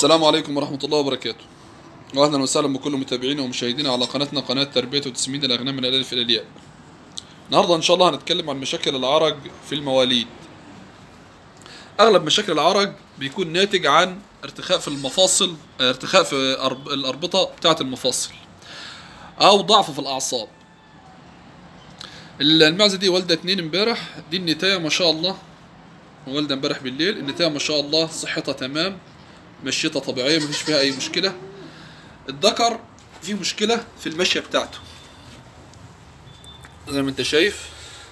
السلام عليكم ورحمة الله وبركاته وأهلا وسهلا بكل متابعينا ومشاهدينا على قناتنا قناة تربية وتسمين الأغنام من الألف إلى الياء النهاردة إن شاء الله هنتكلم عن مشاكل العرج في المواليد أغلب مشاكل العرج بيكون ناتج عن ارتخاء في المفاصل ارتخاء في أرب- الأربطة بتاعة المفاصل أو ضعف في الأعصاب المعزة دي والدة اتنين امبارح دي النتاية ما شاء الله والدة امبارح بالليل النتاية ما شاء الله صحتها تمام مشيتها طبيعية مفيش فيها أي مشكلة الذكر فيه مشكلة في المشية بتاعته زي ما انت شايف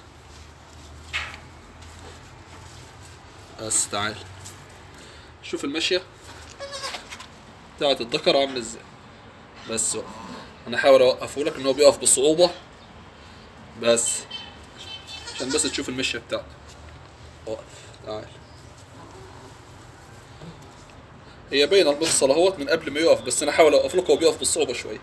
بس تعال شوف المشية بتاعت الذكر عاملة ازاي بس بقى انا هحاول اوقفه لك ان هو بيقف بصعوبة بس عشان بس تشوف المشية بتاعته وقف تعال هي باينه المفصل اهوت من قبل ما يقف بس انا احاول اوقف لك هو بيقف بالصعوبه شويه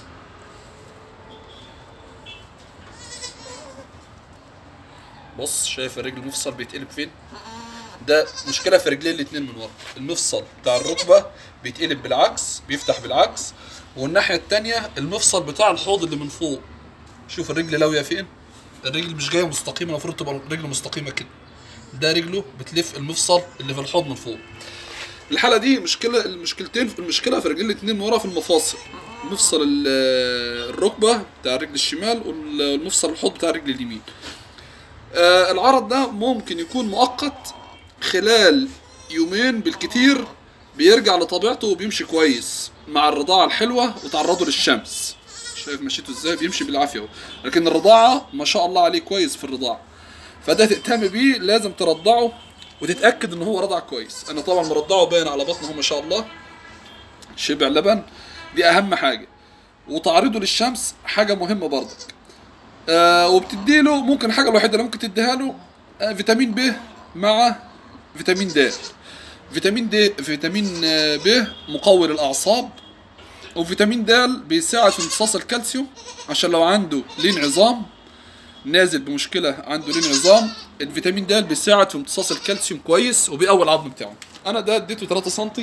بص شايف الرجل المفصل بيتقلب فين ده مشكله في رجلين الاتنين من ورا المفصل بتاع الركبه بيتقلب بالعكس بيفتح بالعكس والناحيه التانية المفصل بتاع الحوض اللي من فوق شوف الرجل لاويه فين الرجل مش جايه مستقيمه المفروض تبقى رجل مستقيمه كده ده رجله بتلف المفصل اللي في الحوض من فوق الحاله دي مشكله المشكلتين المشكله في رجلين الاتنين من ورا في المفاصل مفصل ال- الركبه بتاع الرجل الشمال والمفصل الحوض بتاع الرجل اليمين آه، العرض ده ممكن يكون مؤقت خلال يومين بالكتير بيرجع لطبيعته وبيمشي كويس مع الرضاعة الحلوة وتعرضه للشمس شايف مشيته ازاي بيمشي بالعافية اهو لكن الرضاعة ما شاء الله عليه كويس في الرضاعة فده تهتم بيه لازم ترضعه وتتأكد ان هو رضع كويس انا طبعا مرضعه باين على بطنه اهو ما شاء الله شبع لبن دي اهم حاجة وتعريضه للشمس حاجة مهمة برضك آه وبتديله ممكن الحاجة الوحيدة اللي ممكن تديها له آه فيتامين ب مع فيتامين د فيتامين د فيتامين آه، ب مقوي للأعصاب وفيتامين د بيساعد في امتصاص الكالسيوم عشان لو عنده لين عظام نازل بمشكلة عنده لين عظام الفيتامين د بيساعد في امتصاص الكالسيوم كويس وبيقوي العظم بتاعه انا ده اديته 3 سم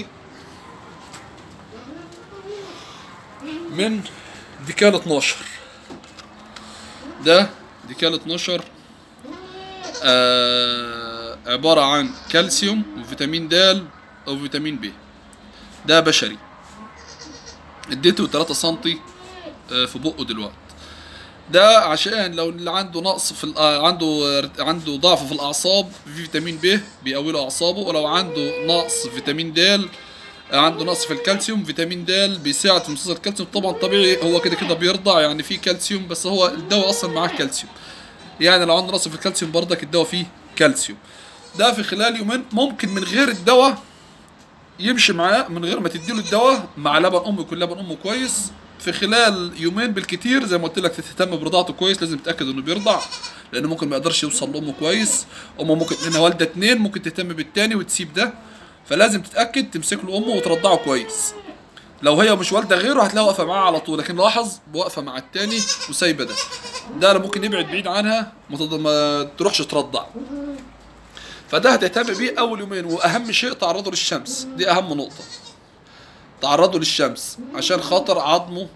من ديكال 12 ده ديكال 12 آه عبارة عن كالسيوم وفيتامين د وفيتامين ب ده بشري اديته 3 سم آه، في بقه دلوقتي ده عشان لو اللي عنده نقص في الأ- عنده عنده ضعف في الاعصاب في فيتامين ب بيقوي له اعصابه ولو عنده نقص فيتامين د عنده نقص في الكالسيوم فيتامين د بيساعد في امتصاص الكالسيوم طبعا طبيعي هو كده كده بيرضع يعني فيه كالسيوم بس هو الدواء اصلا معاه كالسيوم يعني لو عنده نقص في الكالسيوم برضك الدواء فيه كالسيوم ده في خلال يومين ممكن من غير الدواء يمشي معاه من غير ما تديله الدواء مع لبن امه يكون لبن امه كويس في خلال يومين بالكتير زي ما قلت لك تهتم برضاعته كويس لازم تتاكد انه بيرضع لانه ممكن ما يقدرش يوصل لامه كويس امه ممكن لانها والده اتنين ممكن تهتم بالتاني وتسيب ده فلازم تتاكد تمسك له امه وترضعه كويس لو هي مش والده غيره هتلاقيها واقفه معاه على طول لكن لاحظ واقفه مع التاني وسايبه ده ده اللي ممكن يبعد بعيد عنها ما, تض- ما تروحش ترضع فده هتهتم بيه اول يومين واهم شيء تعرضه للشمس دي اهم نقطه تعرضه للشمس عشان خاطر عظمه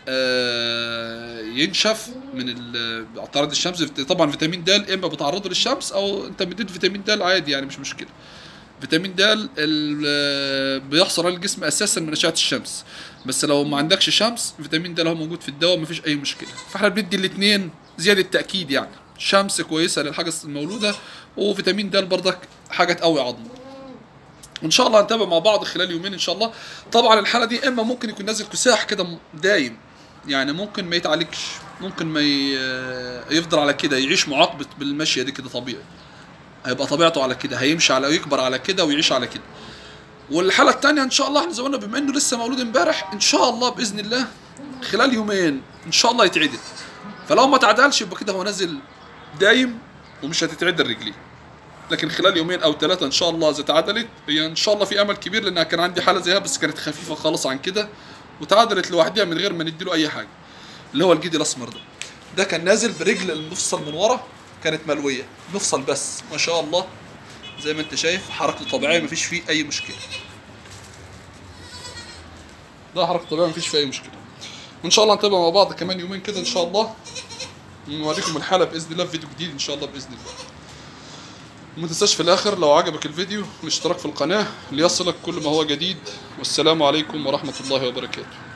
آه، ينشف من ال- تعرض الشمس طبعا فيتامين د اما بتعرضه للشمس او انت مديت فيتامين د عادي يعني مش مشكله فيتامين د ال- بيحصل على الجسم اساسا من اشعه الشمس بس لو ما عندكش شمس فيتامين د لو موجود في الدواء مفيش اي مشكله فاحنا بندي الاثنين زياده تاكيد يعني شمس كويسه للحاجه المولوده وفيتامين د برضك حاجه تقوي عظمه وان شاء الله هنتابع مع بعض خلال يومين ان شاء الله طبعا الحاله دي اما ممكن يكون نازل كساح كده م- دايم يعني ممكن ما يتعالجش ممكن ما ي... يفضل على كده يعيش معاقبة بالمشية دي كده طبيعي هيبقى طبيعته على كده هيمشي على يكبر على كده ويعيش على كده والحالة التانية ان شاء الله احنا زي ما قلنا بما انه لسه مولود امبارح ان شاء الله باذن الله خلال يومين ان شاء الله يتعدل فلو ما تعدلش يبقى كده هو نازل دايم ومش هتتعدل رجليه لكن خلال يومين او ثلاثه ان شاء الله اذا تعادلت هي ان شاء الله في امل كبير لانها كان عندي حاله زيها بس كانت خفيفه خالص عن كده وتعادلت لوحدها من غير ما نديله اي حاجه اللي هو الجدي الاسمر ده ده كان نازل برجل المفصل من ورا كانت ملويه مفصل بس ما شاء الله زي ما انت شايف حركته طبيعيه مفيش فيه اي مشكله ده حركه طبيعيه مفيش فيها اي مشكله وان شاء الله نتابع مع بعض كمان يومين كده ان شاء الله نوريكم الحاله باذن الله في فيديو جديد ان شاء الله باذن الله وما تنساش في الاخر لو عجبك الفيديو الاشتراك في القناه ليصلك كل ما هو جديد والسلام عليكم ورحمه الله وبركاته